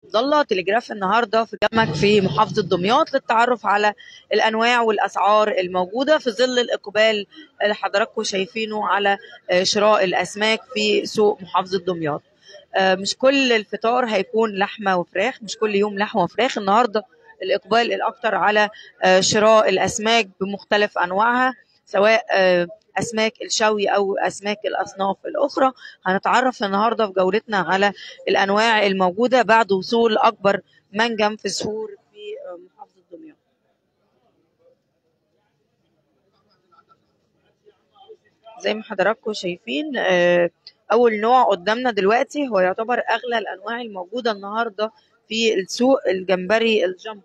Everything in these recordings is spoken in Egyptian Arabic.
ضلة تلجراف النهارده في جامعك في محافظة دمياط للتعرف على الأنواع والأسعار الموجودة في ظل الإقبال اللي حضراتكم شايفينه على آه، شراء الأسماك في سوق محافظة دمياط آه، مش كل الفطار هيكون لحمة وفراخ مش كل يوم لحمة وفراخ النهارده الإقبال الأكتر على آه، شراء الأسماك بمختلف أنواعها سواء آه، أسماك الشوي أو أسماك الأصناف الأخرى هنتعرف النهارده في جولتنا على الانواع الموجوده بعد وصول اكبر منجم في سهور في محافظه دمياط زي ما حضراتكم شايفين آه، اول نوع قدامنا دلوقتي هو يعتبر اغلى الانواع الموجوده النهارده في السوق الجمبري الجامبو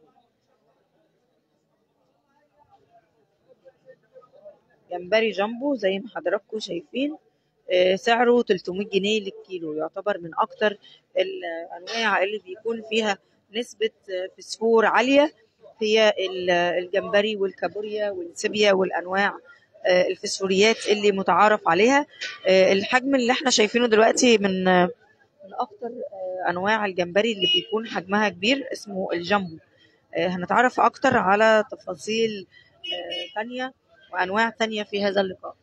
جمبري جامبو زي ما حضراتكم شايفين آه، سعره 300 جنيه للكيلو يعتبر من اكتر الانواع اللي بيكون فيها نسبه آه، فسفور عاليه هي ال- الجمبري والكابوريا والسيبيا والانواع آه، الفسفوريات اللي متعارف عليها آه، الحجم اللي احنا شايفينه دلوقتي من آه، من اكتر آه، انواع الجمبري اللي بيكون حجمها كبير اسمه الجامبو آه، هنتعرف اكتر على تفاصيل آه، تانية وانواع تانية في هذا اللقاء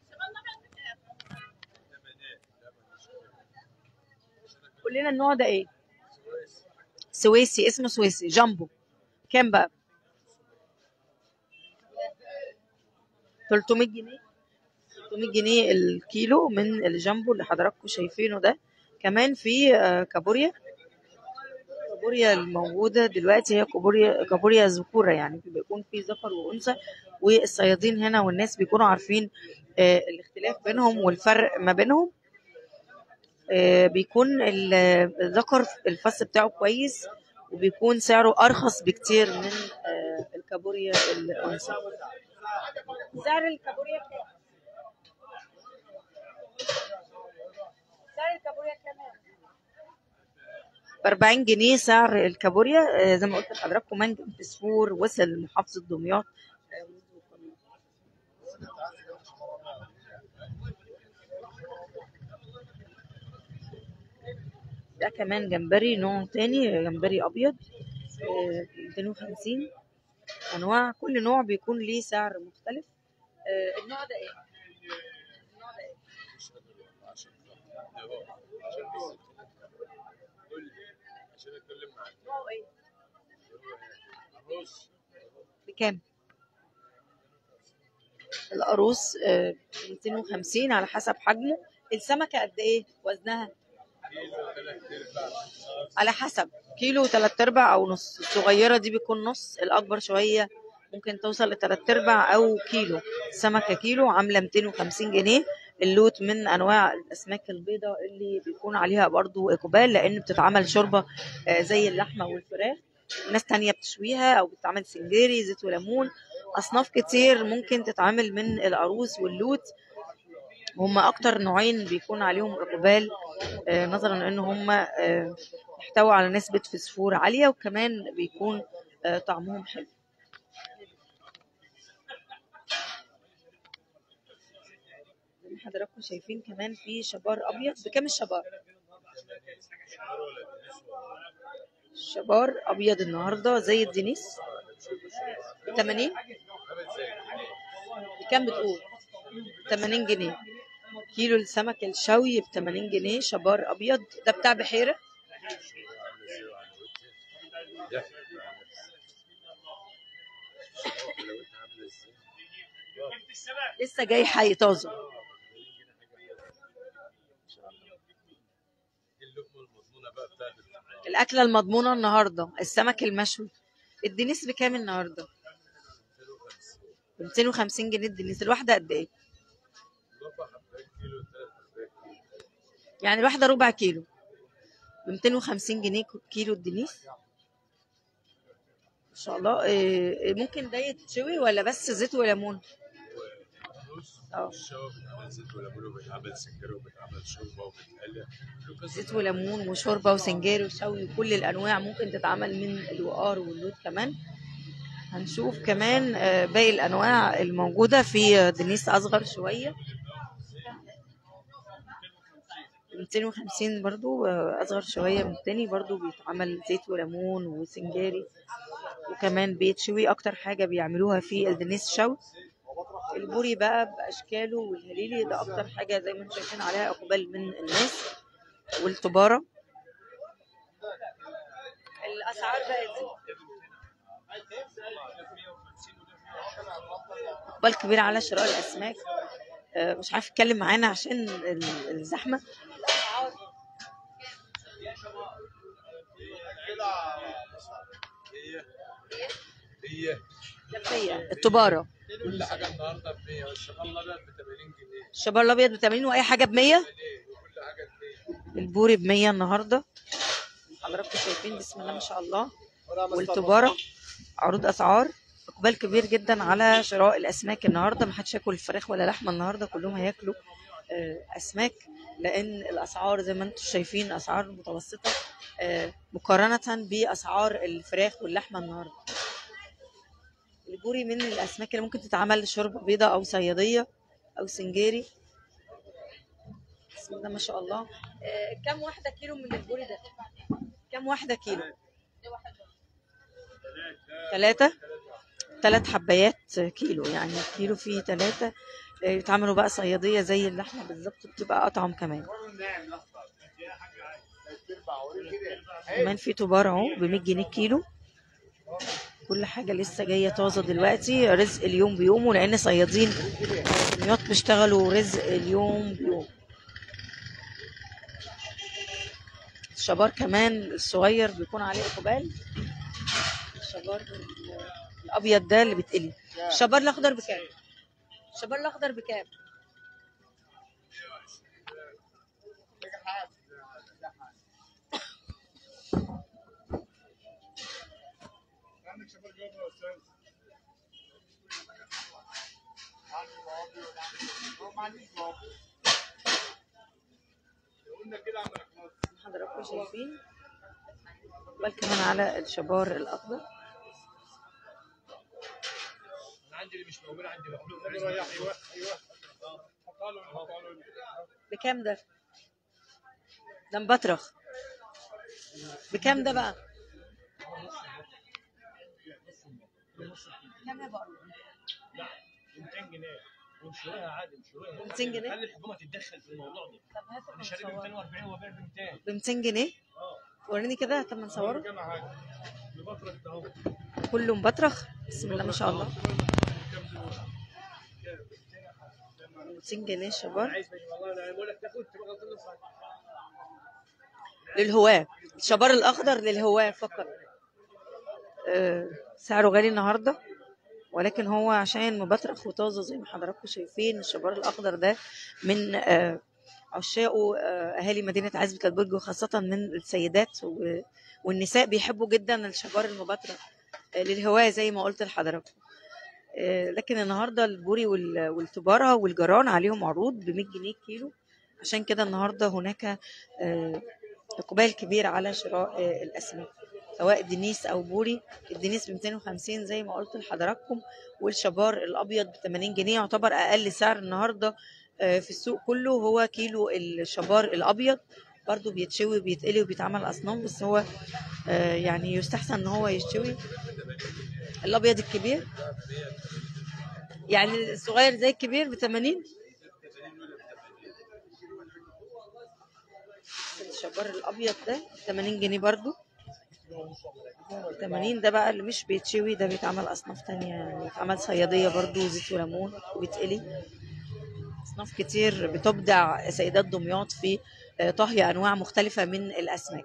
قول لنا النوع ده ايه سويسي اسمه سويسي جامبو كام بقى 300 جنيه 300 جنيه الكيلو من الجامبو اللي حضراتكم شايفينه ده كمان في آه، كابوريا كابوريا الموجودة دلوقتي هي كابوريا كابوريا ذكورة يعني بيكون في ذكر وأنثى والصيادين هنا والناس بيكونوا عارفين آه، الاختلاف بينهم والفرق ما بينهم آه، بيكون ال- الذكر الفص بتاعه كويس وبيكون سعره أرخص بكتير من آه، الكابوريا الأنثى سعر الكابوريا كام؟ سعر الكابوريا كام؟ ب 40 جنيه سعر الكابوريا آه، زي ما قلت لحضراتكم منجم فسفور وصل محافظة دمياط آه، منذ قليل. ده كمان جمبري نوع تاني جمبري أبيض آه، 250 أنواع كل نوع بيكون ليه سعر مختلف آه، النوع ده إيه؟ النوع ده إيه؟ نوعه إيه؟ بكام؟ القاروص آه، 250 على حسب حجمه السمكة قد إيه وزنها؟ على حسب كيلو وتلات ارباع او نص الصغيره دي بيكون نص الاكبر شويه ممكن توصل لتلات ارباع او كيلو السمكه كيلو عامله 250 جنيه اللوت من انواع الاسماك البيضاء اللي بيكون عليها برضو اقبال لان بتتعمل شوربه آه، زي اللحمه والفراخ ناس تانية بتشويها او بتتعمل سنجاري زيت وليمون اصناف كتير ممكن تتعمل من القاروص واللوت هما اكتر نوعين بيكون عليهم اقبال آه، نظرا لان هم آه، يحتووا على نسبة فسفور عالية وكمان بيكون آه، طعمهم حلو زي ما حضراتكم شايفين كمان في شبار ابيض بكام الشبار شبار ابيض النهارده زي الدنيس ب 80 بكام بتقول 80 جنيه كيلو السمك الشوي ب 80 جنيه شبار ابيض ده بتاع بحيره لسه جاي حي طازه الاكله المضمونه النهارده السمك المشوي الدنيس بكام النهارده ب 250 جنيه الدنيس الواحده قد ايه يعني الواحده ربع كيلو ب 250 جنيه كيلو الدنيس ما شاء الله إيه إيه، ممكن ده يتشوي ولا بس زيت وليمون اه الشوا بتعمل زيت وليمون وبتعمل سكر وبتعمل شوربه وبتقلع زيت وليمون وشوربه وسنجاري وشوي وكل الانواع ممكن تتعمل من الوقار واللوت كمان هنشوف كمان آه، باقي الانواع الموجوده في آه، دنيس اصغر شويه 250 برضو آه، اصغر شويه من التاني برضو بيتعمل زيت وليمون وسنجاري وكمان بيتشوي اكتر حاجه بيعملوها في الدنيس شوي البوري بقى باشكاله والهليلي ده اكتر حاجه زي ما انتم شايفين عليها اقبال من الناس والتباره الاسعار بقى دي اقبال كبير على شراء الاسماك آه، مش عارف اتكلم معانا عشان ال- الزحمه هي هي لفيه التباره كل حاجه النهارده ب 100 والشمال الابيض ب 80 جنيه الشبار الابيض ب 80 واي حاجه ب 100 جنيه وكل حاجه ب 100 البوري ب 100 النهارده حضراتكم شايفين بسم الله ما شاء الله والتجاره عروض اسعار اقبال كبير جدا على شراء الاسماك النهارده ما حدش ياكل فراخ ولا لحمه النهارده كلهم هياكلوا آه، اسماك لان الاسعار زي ما انتم شايفين اسعار متوسطه آه، مقارنه باسعار الفراخ واللحمه النهارده البوري من الاسماك اللي ممكن تتعمل شوربه بيضه او صياديه او سنجاري بسم الله ما شاء الله آه، كم واحده كيلو من البوري ده كم واحده كيلو ثلاثة ثلاث حبايات كيلو يعني كيلو فيه ثلاثة يتعملوا بقى صيادية زي اللحمة بالظبط بتبقى أطعم كمان كمان في تبار اهو ب 100 جنيه كيلو كل حاجة لسه جاية طازة دلوقتي رزق اليوم بيومه لأن صيادين دمياط بيشتغلوا رزق اليوم بيوم الشبار كمان الصغير بيكون عليه إقبال الشبار الأبيض ده اللي بيتقلي الشبار الأخضر بكام؟ الشبار الأخضر بكام؟ حضراتكم شايفين بل كمان على الشبار الأخضر انا عندي اللي مش موجود عندي مخلوق ايوه ايوه ايوه بكام ده؟ ده مبطرخ بكام ده بقى؟ كام يا بقى؟ 200 جنيه ونشويها عادي نشويها 200 جنيه؟ خلي الحكومه تتدخل في الموضوع ده طب هات انا شاري ب 240 وبيع ب 200 ب 200 جنيه اه وريني كده طب ما نصوره كام حاجه ببطرك ده اهو كله مبطرخ بسم الله ما شاء الله 200 جنيه شبار عايز مني والله انا بقول لك تاخد تبقى غلطان في للهواة الشبار الأخضر للهواة فقط آه، سعره غالي النهاردة ولكن هو عشان مبطرخ وطازة زي ما حضراتكم شايفين الشبار الأخضر ده من آه، عشاقه آه، أهالي مدينة عزبة البرج وخاصة من السيدات و- والنساء بيحبوا جدا الشبار المبطرخ آه، للهواة زي ما قلت لحضراتكم آه، لكن النهارده البوري وال- والتبارة والجران عليهم عروض ب 100 جنيه كيلو عشان كده النهارده هناك آه، اقبال كبير على شراء آه، الاسماك سواء دنيس او بوري الدنيس ب 250 زي ما قلت لحضراتكم والشبار الابيض ب 80 جنيه يعتبر اقل سعر النهارده آه، في السوق كله هو كيلو الشبار الابيض برضو بيتشوي وبيتقلي وبيتعمل اصنام بس هو آه، يعني يستحسن ان هو يشتوي الابيض الكبير يعني الصغير زي الكبير ب 80 الشبار الابيض ده 80 جنيه برضو 80 ده بقى اللي مش بيتشوي ده بيتعمل اصناف تانية يعني بيتعمل صيادية برضو زيت وليمون وبيتقلي اصناف كتير بتبدع سيدات دمياط في آه، طهي انواع مختلفة من الاسماك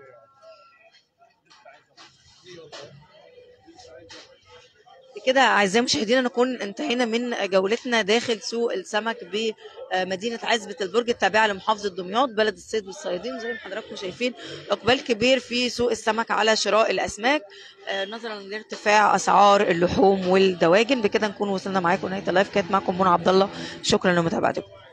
بكده اعزائي المشاهدين نكون انتهينا من جولتنا داخل سوق السمك بمدينه عزبه البرج التابعه لمحافظه دمياط بلد الصيد والصيادين زي ما حضراتكم شايفين اقبال كبير في سوق السمك على شراء الاسماك آه، نظرا لارتفاع اسعار اللحوم والدواجن بكده نكون وصلنا معاكم نهايه اللايف كانت معكم منى عبد الله شكرا لمتابعتكم